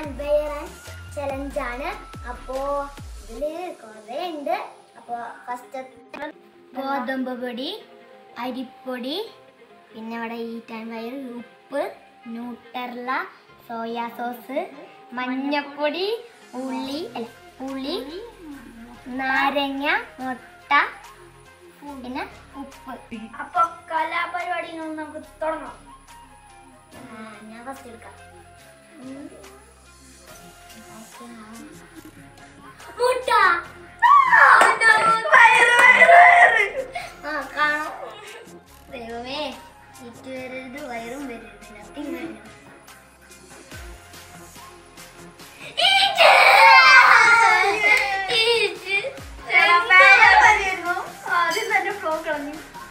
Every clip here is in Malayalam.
ബെയർ ആൻഡ് ചലഞ്ചാണ് അപ്പോ ഇതില് കുറേ ഉണ്ട് അപ്പോ ഫസ്റ്റ് ഗോതമ്പ് പൊടി അരിപ്പൊടി പിന്നെ ഇവിടെ ഈറ്റ് ആൻഡ് വയർ ഉപ്പ് ന്യൂട്ടർല സോയാ സോസ് മഞ്ഞപ്പൊടി ഉള്ളി അല്ല പുളി നാരങ്ങ മുട്ട പിന്നെ ഉപ്പ് അപ്പൊ കലാപരിപാടികൾ നമുക്ക് തുടങ്ങാം ആ, ഞാൻ ഫസ്റ്റ് എടുക്കാം ഉം. മുട്ട ആ കാണാം ദൈവമേ ഇറ്റ് വരരുത് വയറും വരരുത് നത്തിങ് വരരുത് ഈറ്റ്! ഈറ്റ്! ആദ്യം തന്നെ ഫ്ലോ കളഞ്ഞു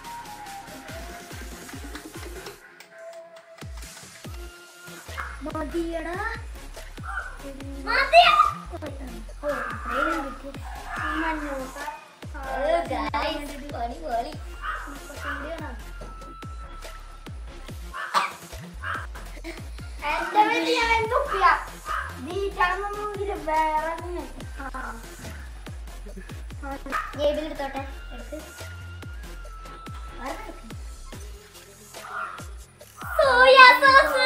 മതിയടാ മതിയ ഓ ഇത്രയും കിട്ടി മഞ്ഞൂട്ട ഓ ഗായ്സ് പൊളി പൊളി എന്റെ വീട്ടിൽ ഞാൻ എന്തൊക്കെയാ നീറ്റാണെന്നുണ്ടെങ്കിൽ വേറെ ജേബിൽ എടുത്തോട്ടെ എടുത്ത് സോയാ സോസ്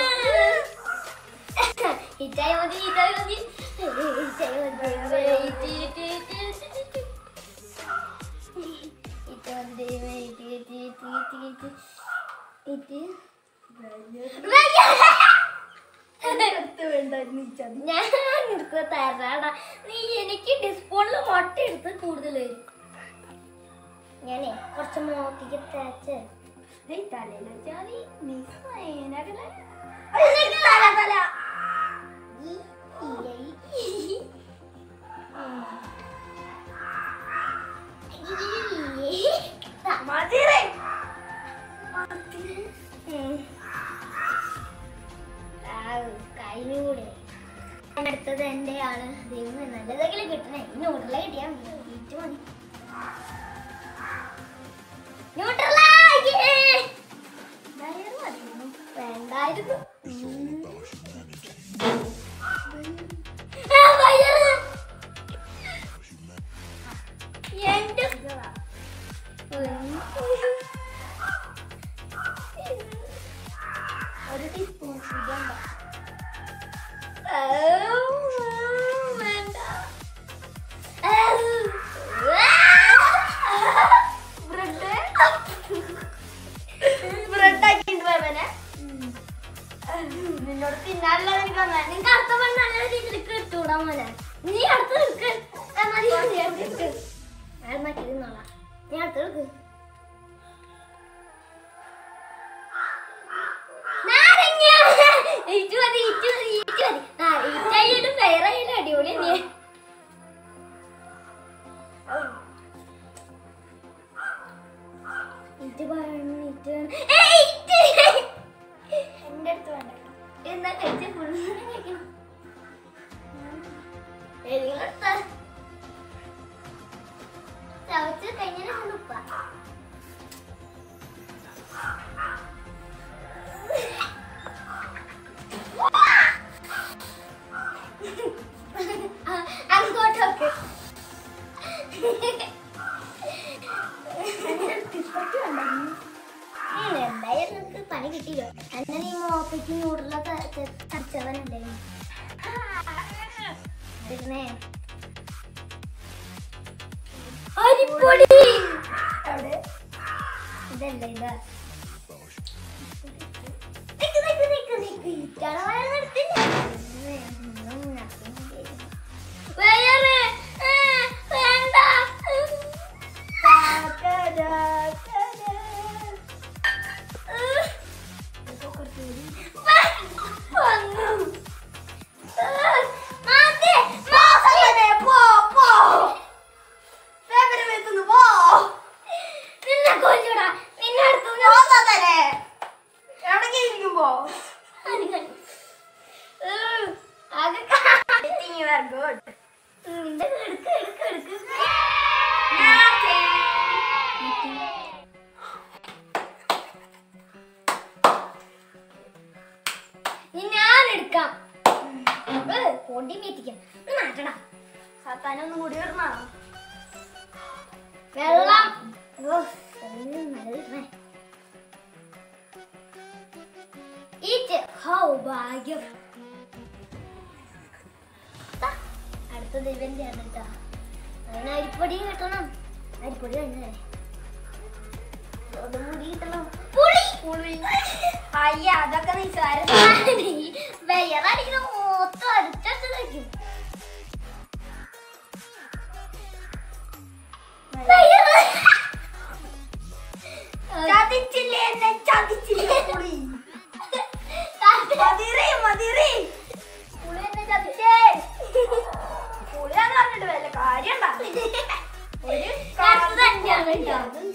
ഇറ്റായി മതി ഇറ്റായി മതി ഇറ്റായി മതി ഇറ്റ് ഇറ്റ് ഇറ്റ് ഇറ്റ് ഇറ്റ് ഇറ്റ് മതി ദൈവമേ ഇറ്റ് ഇറ്റ് ഇറ്റ് ഇറ്റ് ഇറ്റ് ഇറ്റ് എടുത്ത് വേണ്ട നീച്ചത് ഞാൻ എടുത്ത് തരാടാ നീ എനിക്ക് ഡിസ്പോണിൽ മുട്ട എടുത്ത് കൂടുതൽ വരും ഞാനേ കുറച്ച് മോത്തിക്ക് തേച്ച് തലയിൽ വെച്ചാൽ നീ സൈനകല തല തല മതിരേ കഴിഞ്ഞൂടെ അടുത്തത് എന്റെ ആള് ദൈവമേ നല്ലതെങ്കിലും കിട്ടണേ ഈ ന്യൂട്രല കിട്ടിയാ മതി വീറ്റ് മതി ന്യൂട്രല വേണ്ടായിരുന്നു ഉം. ആ, വയറ്. എന്റെ ഒരു ടീസ്പൂൺ ഷുഗർ വേണ്ട ബ്രെഡ് ബ്രെഡ് ആക്കിണ്ട് വേവനെ നിന്നോട് തിന്നാനുള്ള എനിക്ക് വന്നേ നിനക്ക് അടുത്ത പണി നല്ല രീതിയിൽ കിട്ടൂടാ മോനെ നീ അടുത്ത് നിൽക്ക് ആ, മതി, മതി, അടുത്ത് നിൽക്ക്. ഞാൻ മറ്റേ തിന്നോളാം. നീ അടുത്ത് നിൽക്ക്. നാരങ്ങ! ഇറ്റ് മതി, ഇറ്റ് മതി, ഇറ്റ് മതി. ആ, ഇറ്റായാലും ഫെയറായാലും അടിപൊളി തന്നെയാ. ഇറ്റ് വേണം, ഇറ്റ് വേണം. ഏയ്, ഇറ്റ്! എന്റെ അടുത്ത് വേണ്ട എന്താ കഴിച്ച ഫുൾ കഴിക്കണം എലികളെടുത്ത ചവച്ച് കഴിഞ്ഞാൽ ഉപ്പ അങ്ങോട്ടൊക്കെ എന്തായാലും നിനക്ക് പണി കിട്ടിയില്ലോ എന്നെ നീ മോപ്പയ്ക്ക് നൂറിലൊക്കെ തടിച്ചവനല്ലേ ഇരുന്നേ അരിപ്പൊടി അവിടെ ഇതല്ല ഇതാ നിക്ക് നിക്ക് നിക്ക് നിക്ക് ഇറ്റാള വയറ് നിർത്തില്ല വയറ് ആ, വേണ്ട വന്നു മാറ്റി മാറ്റി പോ പോ ഫേവരെ വെക്കുന്നു പോ നിന്നെ കൊല്ലൂടാ നിന്നെ അടുത്തു പോകാതെ എവിടേക്ക് ഇരിക്കുമ്പോ ഞാൻ ഞാനൊന്നും കൂടി ഇടണോ വെള്ളം ഓ, എല്ലാം നല്ലതന്നെ. ഈറ്റ് ഹൗ ഭാഗ്യം ദാ, അടുത്തത് ഇവന്റെ ആണ് കേട്ടോ അതിന് അരിപ്പൊടി കിട്ടണം അരിപ്പൊടി തന്നെ ഗോതമ്പൊടി കിട്ടണം പുളി പുളി അയ്യ അതൊക്കെ നിസ്സാരം വെയ്യാറടിക്കുന്ന മൊത്തം അരിച്ചു കഴിക്കും ചതിച്ചില്ലേ എന്നെ ചതിച്ചില്ലേ പുളി മതിരി മതിരി പുളി എന്നെ ചതിച്ചേ പുളിയാന്ന് പറഞ്ഞിട്ട് വല്ല കാര്യം ഒരു അത് തന്നെയാണ് കേട്ടോ.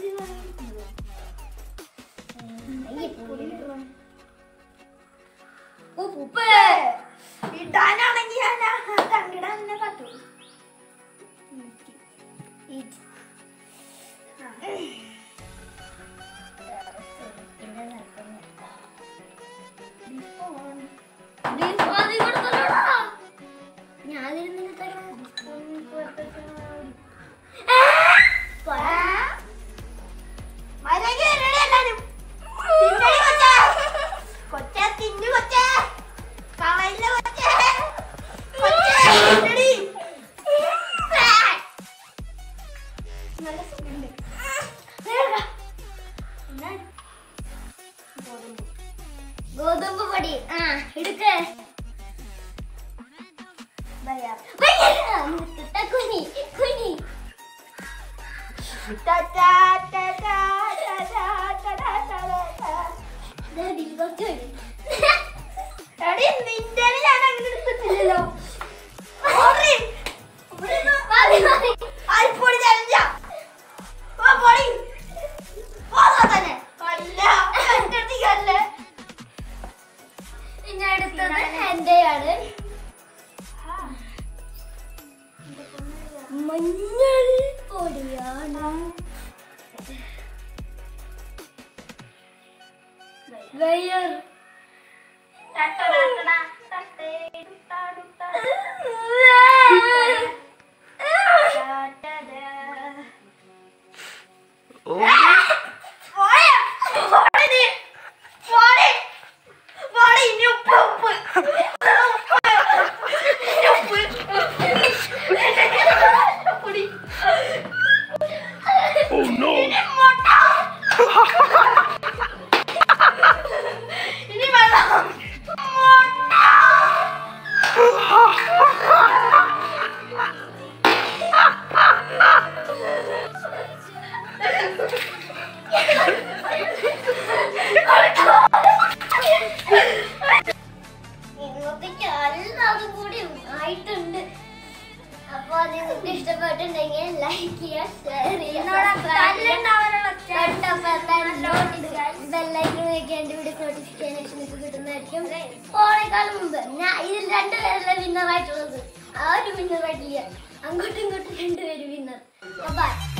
ഉപ്പ് ഇടാനാണെങ്കിൽ ഞാൻ കണ്ടിടാൻ എന്നെ തട്ടു മര്യാദയ്ക്ക് വരണേ എല്ലാരും. തിന്നടി കൊച്ചേ. കൊച്ചേ, തിന്നു കൊച്ചേ. കളയില്ല കൊച്ചേ. കൊച്ചേ, തിന്നടി. നല്ല സുഖമുണ്ട്. വേഗം. എന്നാ? ഗോതമ്പ്. ഗോതമ്പ് പൊടി ആ എടുക്ക വയ്യ. കുനി കുനി ടാ, ടാ, ടാ, ടാ, ടാ, ടാ, ടാ, ടാ, ടാ, ടാ. ദാ കുറച്ച് പൊടി. എടി, നിന്റേല് ഞാൻ അങ്ങനെ എടുത്തിട്ടില്ലല്ലോ. ഓടി. ഇവിടുന്ന് മതി, മതി. അരിപ്പൊടി ചലഞ്ചാ. പോ, പോടി. പോകാ തന്നെ. അല്ല, എന്റെ അടുത്തേക്ക് അല്ലേ. പിന്നെ അടുത്തത് എന്റെയാണ് മഞ്ഞൾ പൊടിയാണ് വയർ ടട്ടടട്ടടാ, ടട്ടേ, ടുട്ടാ, ടുട്ടാ, ടട്ടടാ. പോയാ? പോടി നീ. പോടി. പോടി, ഇനി ഉപ്പ്, ഉപ്പ്. ഉപ്പ്. പൊടി. ഇനി മുട്ട. ഇനി വെള്ളം. മുട്ട. ഇന്നത്തേക്ക് എല്ലാതും കൂടി ആയിട്ടുണ്ട് അപ്പൊ നിങ്ങൾക്ക് ഇഷ്ടപ്പെട്ടിട്ടുണ്ടെങ്കിൽ ലൈക്ക് ചെയ്യുക ഷെയർ എന്നോട് തല്ലുണ്ടാവാനുള്ള ബെല്ലൈക്കൺ വെക്കേണ്ട വീഡിയോ നോട്ടിഫിക്കേഷൻ നിങ്ങൾക്ക് കിട്ടുന്നതായിരിക്കും ഓണേക്കാളും മുമ്പ് ഞാൻ ഇതിൽ രണ്ടുപേരല്ല വിന്നർ ആയിട്ടുള്ളത് ആ ഒരു വിന്നർ ആയിട്ടില്ല അങ്ങോട്ടും ഇങ്ങോട്ടും രണ്ടുപേര് വിന്നർ ബൈ